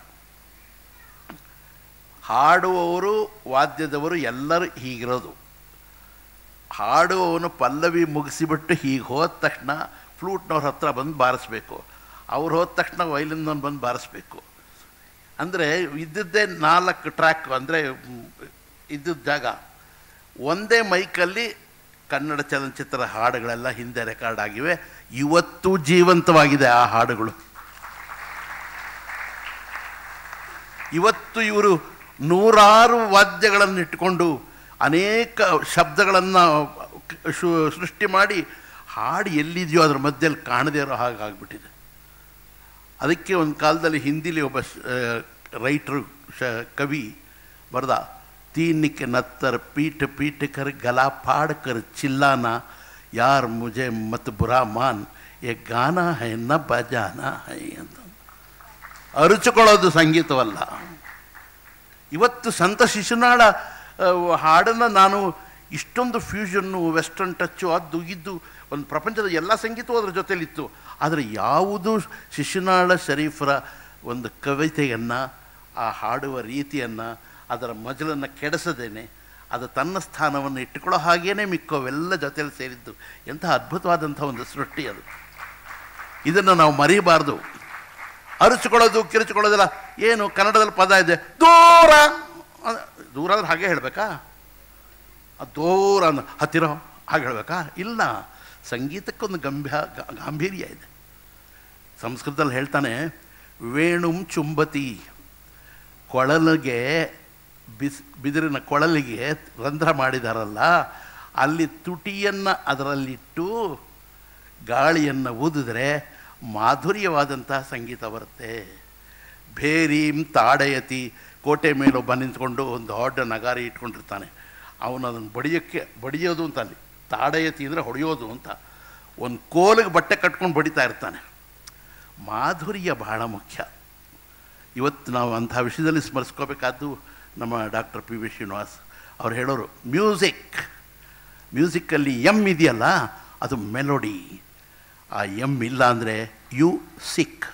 Speaker 2: ಹಾಡುವವರು ವಾದ್ಯದವರು ಎಲ್ಲರೂ ಹೀಗಿರೋದು ಹಾಡುವವನು ಪಲ್ಲವಿ ಮುಗಿಸಿಬಿಟ್ಟು ಹೀಗೆ ಹೋದ ತಕ್ಷಣ ಫ್ಲೂಟ್ನವ್ರ ಹತ್ರ ಬಂದು ಬಾರಿಸ್ಬೇಕು ಅವ್ರು ಹೋದ ತಕ್ಷಣ ವೈಲಿನ್ನವ್ನು ಬಂದು ಬಾರಿಸ್ಬೇಕು ಅಂದರೆ ಇದ್ದದ್ದೇ ನಾಲ್ಕು ಟ್ರ್ಯಾಕ್ ಅಂದರೆ ಇದ್ದದ ಜಾಗ ಒಂದೇ ಮೈಕಲ್ಲಿ ಕನ್ನಡ ಚಲನಚಿತ್ರ ಹಾಡುಗಳೆಲ್ಲ ಹಿಂದೆ ರೆಕಾರ್ಡ್ ಆಗಿವೆ ಇವತ್ತು ಜೀವಂತವಾಗಿದೆ ಆ ಹಾಡುಗಳು ಇವತ್ತು ಇವರು ನೂರಾರು ವಾದ್ಯಗಳನ್ನು ಇಟ್ಟುಕೊಂಡು ಅನೇಕ ಶಬ್ದಗಳನ್ನು ಸೃಷ್ಟಿ ಮಾಡಿ ಹಾಡು ಎಲ್ಲಿದೆಯೋ ಅದ್ರ ಮಧ್ಯದಲ್ಲಿ ಕಾಣದೇ ಇರೋ ಹಾಗಾಗ್ಬಿಟ್ಟಿದೆ ಅದಕ್ಕೆ ಒಂದು ಕಾಲದಲ್ಲಿ ಹಿಂದಿಲಿ ಒಬ್ಬ ರೈಟ್ರು ಶ ಕವಿ ಬರ್ದ ತೀನಿಕ್ಕೆ ನತ್ತರ್ ಪೀಠ ಪೀಠಕರ್ ಗಲಾ ಪಾಡಕರ್ ಚಿಲ್ಲಾನ ಯಾರ್ ಮುಜೆ ಮತ್ ಬುರಾ ಮಾನ್ ಎ ಗಾನ ಹೈ ನ ಬಜಾನ ಹೈ ಅಂತ ಅರುಚಿಕೊಳ್ಳೋದು ಸಂಗೀತವಲ್ಲ ಇವತ್ತು ಸಂತ ಶಿಶುನಾಳ ಆ, ಹಾಡನ್ನು ನಾನು ಇಷ್ಟೊಂದು ಫ್ಯೂಷನ್ನು ವೆಸ್ಟರ್ನ್ ಟಚ್ಚು ಅದು ಇದ್ದು ಒಂದು ಪ್ರಪಂಚದ ಎಲ್ಲ ಸಂಗೀತವೂ ಅದರ ಜೊತೆಲಿತ್ತು ಆದರೆ ಯಾವುದು ಶಿಶುನಾಳ ಶರೀಫರ ಒಂದು ಕವಿತೆಯನ್ನು ಆ ಹಾಡುವ ರೀತಿಯನ್ನು ಅದರ ಮಜಲನ್ನು ಕೆಡಿಸದೇನೆ ಅದು ತನ್ನ ಸ್ಥಾನವನ್ನು ಇಟ್ಟುಕೊಳ್ಳೋ ಹಾಗೇನೆ ಮಿಕ್ಕವೆಲ್ಲ ಜೊತೆಲಿ ಸೇರಿದ್ದು ಎಂಥ ಅದ್ಭುತವಾದಂಥ ಒಂದು ಸೃಷ್ಟಿ ಅದು ಇದನ್ನು ನಾವು ಮರೀಬಾರ್ದು ಅರಿಸಿಕೊಳ್ಳೋದು ಕಿರಿಚಿಕೊಳ್ಳೋದಿಲ್ಲ ಏನು ಕನ್ನಡದಲ್ಲಿ ಪದ ಇದೆ ದೂರ ಅ- ದೂರ ಅಂದ್ರೆ ಹಾಗೆ ಹೇಳಬೇಕಾ ದೂರ ಅಂದ ಹತ್ತಿರ ಹಾಗೆ ಹೇಳಬೇಕಾ ಇಲ್ಲ ಸಂಗೀತಕ್ಕೊಂದು ಗಂಭೀರ ಗಾ- ಗಾಂಭೀರ್ಯ ಇದೆ ಸಂಸ್ಕೃತದಲ್ಲಿ ಹೇಳ್ತಾನೆ ವೇಣುಂ ಚುಂಬತಿ ಕೊಳಲಿಗೆ ಬಿಸ್ ಬಿದಿರಿನ ಕೊಳಲಿಗೆ ರಂಧ್ರ ಮಾಡಿದಾರಲ್ಲ ಅಲ್ಲಿ ತುಟಿಯನ್ನು ಅದರಲ್ಲಿಟ್ಟು ಗಾಳಿಯನ್ನು ಊದಿದ್ರೆ ಮಾಧುರ್ಯವಾದಂತಹ ಸಂಗೀತ ಬರುತ್ತೆ ಭೇರೀಂ ತಾಡಯತಿ ಕೋಟೆ ಮೇಲೆ ಒಬ್ಬ ನಿಂತ್ಕೊಂಡು ಒಂದು ದೊಡ್ಡ ನಗಾರಿ ಇಟ್ಕೊಂಡಿರ್ತಾನೆ ಅವನು ಅದನ್ನು ಬಡಿಯೋಕ್ಕೆ ಬಡಿಯೋದು ಅಂತ ಅಲ್ಲಿ ತಾಡಯತಿ ಅಂದರೆ ಹೊಡೆಯೋದು ಅಂತ ಒಂದು ಕೋಲಿಗೆ ಬಟ್ಟೆ ಕಟ್ಕೊಂಡು ಬಡಿತಾ ಇರ್ತಾನೆ ಮಾಧುರ್ಯ ಬಹಳ ಮುಖ್ಯ ಇವತ್ತು ನಾವು ಅಂಥ ವಿಷಯದಲ್ಲಿ ಸ್ಮರಿಸ್ಕೋಬೇಕಾದ್ದು ನಮ್ಮ ಡಾಕ್ಟರ್ ಪಿ ವಿ ಶ್ರೀನಿವಾಸ್ ಅವ್ರು ಹೇಳೋರು ಮ್ಯೂಸಿಕ್ ಮ್ಯೂಸಿಕ್ಕಲ್ಲಿ ಎಮ್ ಇದೆಯಲ್ಲ ಅದು ಮೆಲೋಡಿ ಆ ಎಮ್ ಇಲ್ಲ ಅಂದರೆ ಯು ಸಿಕ್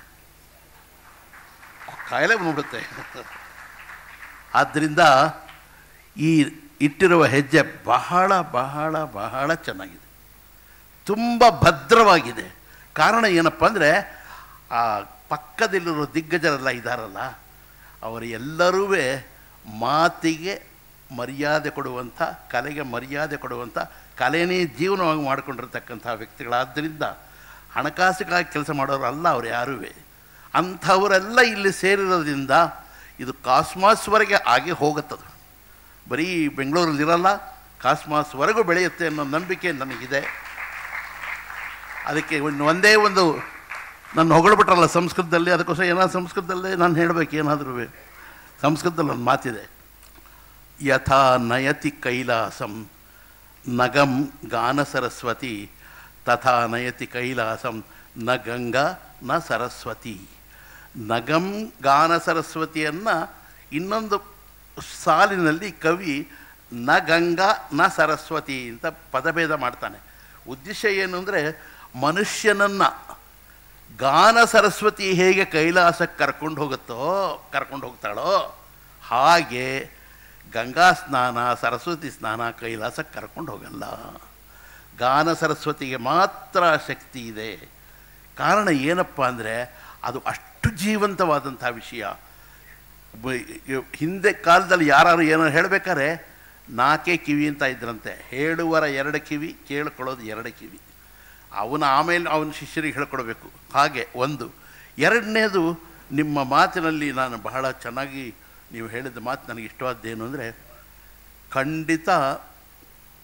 Speaker 2: ಕಾಯಿಲೆ ಬಂದ್ಬಿಡುತ್ತೆ ಆದ್ದರಿಂದ ಈ ಇಟ್ಟಿರುವ ಹೆಜ್ಜೆ ಬಹಳ ಬಹಳ ಬಹಳ ಚೆನ್ನಾಗಿದೆ ತುಂಬ ಭದ್ರವಾಗಿದೆ ಕಾರಣ ಏನಪ್ಪ ಅಂದರೆ ಆ ಪಕ್ಕದಲ್ಲಿರೋ ದಿಗ್ಗಜರೆಲ್ಲ ಇದ್ದಾರಲ್ಲ ಅವರು ಎಲ್ಲರೂ ಮಾತಿಗೆ ಮರ್ಯಾದೆ ಕೊಡುವಂಥ ಕಲೆಗೆ ಮರ್ಯಾದೆ ಕೊಡುವಂಥ ಕಲೆನೇ ಜೀವನವಾಗಿ ಮಾಡಿಕೊಂಡಿರ್ತಕ್ಕಂಥ ವ್ಯಕ್ತಿಗಳಾದ್ದರಿಂದ ಹಣಕಾಸಿಗಾಗಿ ಕೆಲಸ ಮಾಡೋರು ಅಲ್ಲ ಅವ್ರು ಯಾರೂ ಅಂಥವರೆಲ್ಲ ಇಲ್ಲಿ ಸೇರಿರೋದ್ರಿಂದ ಇದು ಕಾಸ್ಮಾಸ್ವರೆಗೆ ಆಗಿ ಹೋಗುತ್ತದೆ ಬರೀ ಬೆಂಗಳೂರಲ್ಲಿರಲ್ಲ ಕಾಸ್ಮಾಸ್ವರೆಗೂ ಬೆಳೆಯುತ್ತೆ ಅನ್ನೋ ನಂಬಿಕೆ ನನಗಿದೆ ಅದಕ್ಕೆ ಒಂದು ಒಂದೇ ಒಂದು ನಾನು ಹೊಗಳ್ಬಿಟ್ರಲ್ಲ ಸಂಸ್ಕೃತದಲ್ಲಿ ಅದಕ್ಕೋಸ್ಕರ ಏನಾದ್ರು ಸಂಸ್ಕೃತದಲ್ಲೇ ನಾನು ಹೇಳಬೇಕು ಏನಾದರೂ ಸಂಸ್ಕೃತದಲ್ಲಿ ಒಂದು ಮಾತಿದೆ ಯಥಾ ನಯತಿ ಕೈಲಾಸಂ ನಗಂ ಗಾನ ಸರಸ್ವತಿ ತಥಾ ನಯತಿ ಕೈಲಾಸಂ ನ ಗಂಗಾ ನ ಸರಸ್ವತಿ ನಗಂ ಗಾನ ಸರಸ್ವತಿಯನ್ನು ಇನ್ನೊಂದು ಸಾಲಿನಲ್ಲಿ ಕವಿ ನ ಗಂಗಾ ನ ಸರಸ್ವತಿ ಅಂತ ಪದಭೇದ ಮಾಡ್ತಾನೆ ಉದ್ದೇಶ ಏನು ಅಂದರೆ ಮನುಷ್ಯನನ್ನು ಗಾನ ಸರಸ್ವತಿ ಹೇಗೆ ಕೈಲಾಸಕ್ಕೆ ಕರ್ಕೊಂಡು ಹೋಗುತ್ತೋ ಕರ್ಕೊಂಡು ಹೋಗ್ತಾಳೋ ಹಾಗೆ ಗಂಗಾ ಸ್ನಾನ ಸರಸ್ವತಿ ಸ್ನಾನ ಕೈಲಾಸಕ್ಕೆ ಕರ್ಕೊಂಡು ಹೋಗಲ್ಲ ಗಾನ ಸರಸ್ವತಿಗೆ ಮಾತ್ರ ಶಕ್ತಿ ಇದೆ ಕಾರಣ ಏನಪ್ಪ ಅಂದರೆ ಅದು ಅಷ್ಟು ಜೀವಂತವಾದಂಥ ವಿಷಯ ಬ- ಇ- ಹಿಂದೆ ಕಾಲದಲ್ಲಿ ಯಾರು ಏನೋ ಹೇಳಬೇಕಾದ್ರೆ ನಾಲ್ಕೇ ಕಿವಿ ಅಂತ ಇದ್ರಂತೆ ಹೇಳುವರ ಎರಡು ಕಿವಿ ಕೇಳ್ಕೊಳ್ಳೋದು ಎರಡು ಕಿವಿ ಅವನ ಆಮೇಲೆ ಅವನ ಶಿಷ್ಯರಿಗೆ ಹೇಳ್ಕೊಡ್ಬೇಕು ಹಾಗೆ ಒಂದು ಎರಡನೇದು ನಿಮ್ಮ ಮಾತಿನಲ್ಲಿ ನಾನು ಬಹಳ ಚೆನ್ನಾಗಿ ನೀವು ಹೇಳಿದ ಮಾತು ನನಗೆ ಇಷ್ಟವಾದ್ದೇನು ಅಂದರೆ ಖಂಡಿತ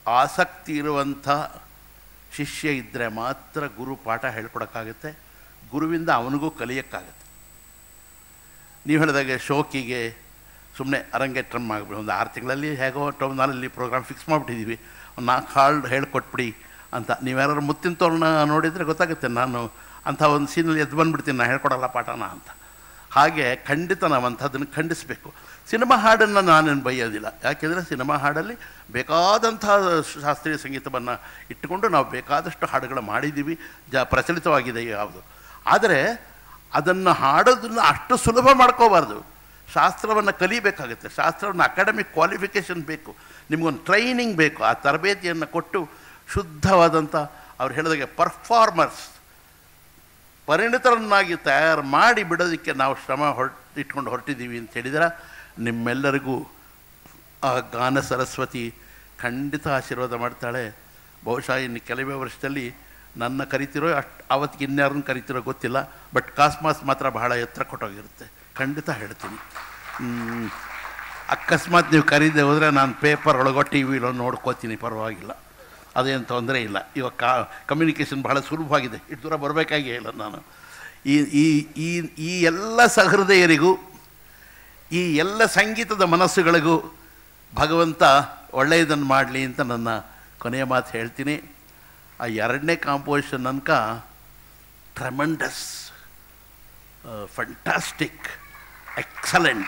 Speaker 2: ಆಸಕ್ತಿ ಇರುವಂಥ ಶಿಷ್ಯ ಇದ್ದರೆ ಮಾತ್ರ ಗುರು ಪಾಠ ಹೇಳ್ಕೊಡೋಕ್ಕಾಗುತ್ತೆ ಗುರುವಿಂದ ಅವನಿಗೂ ಕಲಿಯೋಕ್ಕಾಗತ್ತೆ ನೀವು ಹೇಳಿದಾಗೆ ಶೋಕಿಗೆ ಸುಮ್ಮನೆ ಅರಂಗೇಟ್ರ ಮಾಡಿಬಿಡಿ ಒಂದು ಆರು ತಿಂಗಳಲ್ಲಿ ಹೇಗೋ ಟೌನಲ್ಲಿ ಪ್ರೋಗ್ರಾಮ್ ಫಿಕ್ಸ್ ಮಾಡಿಬಿಟ್ಟಿದ್ದೀವಿ ಒಂದು ನಾಲ್ಕು ಹಾಡು ಹೇಳ್ಕೊಟ್ಬಿಡಿ ಅಂತ ನೀವ್ಯಾರು ಮುತ್ತಿನ ತೋರಣ ನೋಡಿದರೆ ಗೊತ್ತಾಗುತ್ತೆ ನಾನು ಅಂಥ ಒಂದು ಸೀನಲ್ಲಿ ಎದ್ದು ಬಂದುಬಿಡ್ತೀನಿ ನಾನು ಹೇಳ್ಕೊಡಲ್ಲ ಪಾಠನ ಅಂತ ಹಾಗೆ ಖಂಡಿತ ನಾವು ಅಂಥದ್ದನ್ನು ಖಂಡಿಸಬೇಕು ಸಿನಿಮಾ ಹಾಡನ್ನು ನಾನೇನು ಬೈಯೋದಿಲ್ಲ ಯಾಕೆಂದರೆ ಸಿನಿಮಾ ಹಾಡಲ್ಲಿ ಬೇಕಾದಂಥ ಶಾಸ್ತ್ರೀಯ ಸಂಗೀತವನ್ನು ಇಟ್ಟುಕೊಂಡು ನಾವು ಬೇಕಾದಷ್ಟು ಹಾಡುಗಳು ಮಾಡಿದ್ದೀವಿ ಜ ಪ್ರಚಲಿತವಾಗಿದೆ ಯಾವುದು ಆದರೆ ಅದನ್ನು ಹಾಡೋದನ್ನು ಅಷ್ಟು ಸುಲಭ ಮಾಡ್ಕೋಬಾರ್ದು ಶಾಸ್ತ್ರವನ್ನು ಕಲಿಬೇಕಾಗುತ್ತೆ ಶಾಸ್ತ್ರವನ್ನು ಅಕಾಡೆಮಿಕ್ ಕ್ವಾಲಿಫಿಕೇಷನ್ ಬೇಕು ನಿಮಗೊಂದು ಟ್ರೈನಿಂಗ್ ಬೇಕು ಆ ತರಬೇತಿಯನ್ನು ಕೊಟ್ಟು ಶುದ್ಧವಾದಂಥ ಅವ್ರು ಹೇಳಿದಾಗೆ ಪರ್ಫಾರ್ಮರ್ಸ್ ಪರಿಣಿತರನ್ನಾಗಿ ತಯಾರು ಮಾಡಿ ಬಿಡೋದಕ್ಕೆ ನಾವು ಶ್ರಮ ಹೊರಟ್ ಇಟ್ಕೊಂಡು ಹೊರಟಿದ್ದೀವಿ ಅಂತ ಹೇಳಿದ್ರೆ ನಿಮ್ಮೆಲ್ಲರಿಗೂ ಆ ಗಾನ ಸರಸ್ವತಿ ಖಂಡಿತ ಆಶೀರ್ವಾದ ಮಾಡ್ತಾಳೆ ಬಹುಶಃ ಇನ್ನು ಕೆಲವೇ ವರ್ಷದಲ್ಲಿ ನನ್ನ ಕರಿತಿರೋ ಅಷ್ಟು ಅವತ್ತಿಗೆ ಇನ್ಯಾರನ್ನು ಕರಿತಿರೋ ಗೊತ್ತಿಲ್ಲ ಬಟ್ ಕಾಸ್ಮಾಸ್ ಮಾತ್ರ ಬಹಳ ಎತ್ತರ ಕೊಟ್ಟೋಗಿರುತ್ತೆ ಖಂಡಿತ ಹೇಳ್ತೀನಿ ಹ್ಮ್. ಅಕಸ್ಮಾತ್ ನೀವು ಕರೀದೆ ಹೋದರೆ ನಾನು ಪೇಪರ್ ಒಳಗೋ ಟಿ ವಿಲೋ ನೋಡ್ಕೋತೀನಿ ಪರವಾಗಿಲ್ಲ ಅದೇನು ತೊಂದರೆ ಇಲ್ಲ ಇವಾಗ ಕಾ ಕಮ್ಯುನಿಕೇಷನ್ ಬಹಳ ಸುಲಭವಾಗಿದೆ ಇಷ್ಟು ದೂರ ಬರಬೇಕಾಗೇ ಇಲ್ಲ ನಾನು ಈ ಈ ಈ ಈ ಎಲ್ಲ ಸಹೃದಯರಿಗೂ ಈ ಎಲ್ಲ ಸಂಗೀತದ ಮನಸ್ಸುಗಳಿಗೂ ಭಗವಂತ ಒಳ್ಳೆಯದನ್ನು ಮಾಡಲಿ ಅಂತ ನನ್ನ ಕೊನೆಯ ಮಾತು ಹೇಳ್ತೀನಿ ಆ ಎರಡನೇ ಕಾಂಪೋಸಿಷನ್ ಅನ್ಕ tremendous fantastic excellent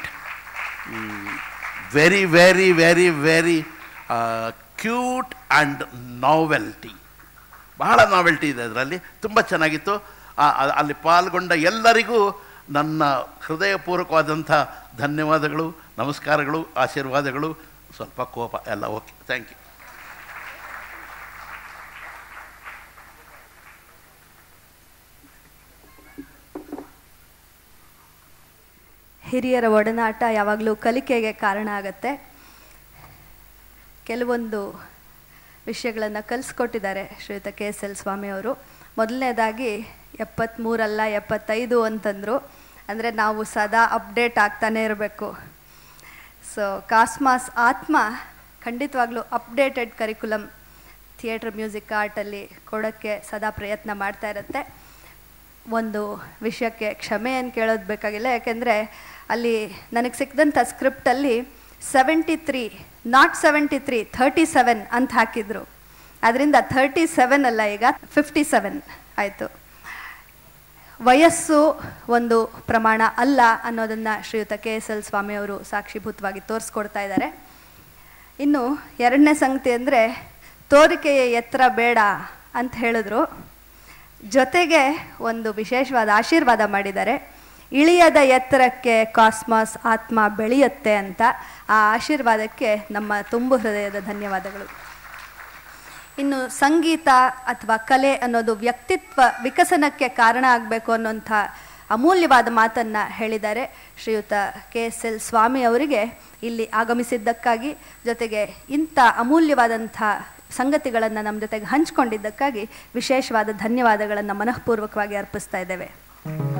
Speaker 2: very very very very cute and novelty ಬಹಳ ನಾವೆಲ್ಟಿ ಇದೆ ಅದರಲ್ಲಿ ತುಂಬ ಚೆನ್ನಾಗಿತ್ತು ಆ- ಆ- ಅಲ್ಲಿ ಪಾಲ್ಗೊಂಡ ಎಲ್ಲರಿಗೂ ನನ್ನ ಹೃದಯಪೂರ್ವಕವಾದಂಥ ಧನ್ಯವಾದಗಳು ನಮಸ್ಕಾರಗಳು ಆಶೀರ್ವಾದಗಳು ಸ್ವಲ್ಪ ಕೋಪ ಎಲ್ಲ ಓಕೆ ಥ್ಯಾಂಕ್ ಯು
Speaker 1: ಹಿರಿಯರ ಒಡನಾಟ ಯಾವಾಗಲೂ ಕಲಿಕೆಗೆ ಕಾರಣ ಆಗತ್ತೆ ಕೆಲವೊಂದು ವಿಷಯಗಳನ್ನು ಕಲಿಸ್ಕೊಟ್ಟಿದ್ದಾರೆ ಶ್ರೀಯುತ ಕೆ ಎಸ್ ಎಲ್ ಸ್ವಾಮಿಯವರು ಮೊದಲನೇದಾಗಿ ಎಪ್ಪತ್ತ್ಮೂರಲ್ಲ ಎಪ್ಪತ್ತೈದು ಅಂತಂದರು ಅಂದರೆ ನಾವು ಸದಾ ಅಪ್ಡೇಟ್ ಆಗ್ತಾನೇ ಇರಬೇಕು ಸೊ ಕಾಸ್ಮಾಸ್ ಆತ್ಮ ಖಂಡಿತವಾಗ್ಲೂ ಅಪ್ಡೇಟೆಡ್ ಕರಿಕ್ಯುಲಮ್ ಥಿಯೇಟ್ರ್ ಮ್ಯೂಸಿಕ್ ಆರ್ಟಲ್ಲಿ ಕೊಡೋಕ್ಕೆ ಸದಾ ಪ್ರಯತ್ನ ಮಾಡ್ತಾ ಇರುತ್ತೆ ಒಂದು ವಿಷಯಕ್ಕೆ ಕ್ಷಮೆಯನ್ನು ಕೇಳೋದು ಬೇಕಾಗಿಲ್ಲ ಯಾಕೆಂದರೆ ಅಲ್ಲಿ ನನಗೆ ಸಿಕ್ಕಿದಂಥ ಸ್ಕ್ರಿಪ್ಟಲ್ಲಿ seventy three not seventy three thirty seven ಅಂತ ಹಾಕಿದರು ಅದರಿಂದ ಥರ್ಟಿ ಸೆವೆನ್ ಅಲ್ಲ ಈಗ ಫಿಫ್ಟಿ ಸೆವೆನ್ ಆಯಿತು ವಯಸ್ಸು ಒಂದು ಪ್ರಮಾಣ ಅಲ್ಲ ಅನ್ನೋದನ್ನು ಶ್ರೀಯುತ ಕೆ ಎಸ್ ಎಲ್ ಸ್ವಾಮಿಯವರು ಸಾಕ್ಷಿಭೂತವಾಗಿ ತೋರಿಸ್ಕೊಡ್ತಾ ಇದ್ದಾರೆ ಇನ್ನು ಎರಡನೇ ಸಂಗತಿ ಅಂದರೆ ತೋರಿಕೆಯ ಎತ್ತರ ಬೇಡ ಅಂತ ಹೇಳಿದ್ರು ಜೊತೆಗೆ ಒಂದು ವಿಶೇಷವಾದ ಆಶೀರ್ವಾದ ಮಾಡಿದ್ದಾರೆ ಇಳಿಯದ ಎತ್ತರಕ್ಕೆ ಕಾಸ್ಮಾಸ್ ಆತ್ಮ ಬೆಳೆಯುತ್ತೆ ಅಂತ ಆ ಆಶೀರ್ವಾದಕ್ಕೆ ನಮ್ಮ ತುಂಬು ಹೃದಯದ ಧನ್ಯವಾದಗಳು ಇನ್ನು ಸಂಗೀತ ಅಥವಾ ಕಲೆ ಅನ್ನೋದು ವ್ಯಕ್ತಿತ್ವ ವಿಕಸನಕ್ಕೆ ಕಾರಣ ಆಗಬೇಕು ಅನ್ನೋಂಥ ಅಮೂಲ್ಯವಾದ ಮಾತನ್ನು ಹೇಳಿದ್ದಾರೆ ಶ್ರೀಯುತ ಕೆ ಎಸ್ ಎಲ್ ಸ್ವಾಮಿ ಅವರಿಗೆ ಇಲ್ಲಿ ಆಗಮಿಸಿದ್ದಕ್ಕಾಗಿ ಜೊತೆಗೆ ಇಂಥ ಅಮೂಲ್ಯವಾದಂಥ ಸಂಗತಿಗಳನ್ನು ನಮ್ಮ ಜೊತೆಗೆ ಹಂಚಿಕೊಂಡಿದ್ದಕ್ಕಾಗಿ ವಿಶೇಷವಾದ ಧನ್ಯವಾದಗಳನ್ನು ಮನಃಪೂರ್ವಕವಾಗಿ ಅರ್ಪಿಸ್ತಾ ಇದ್ದೇವೆ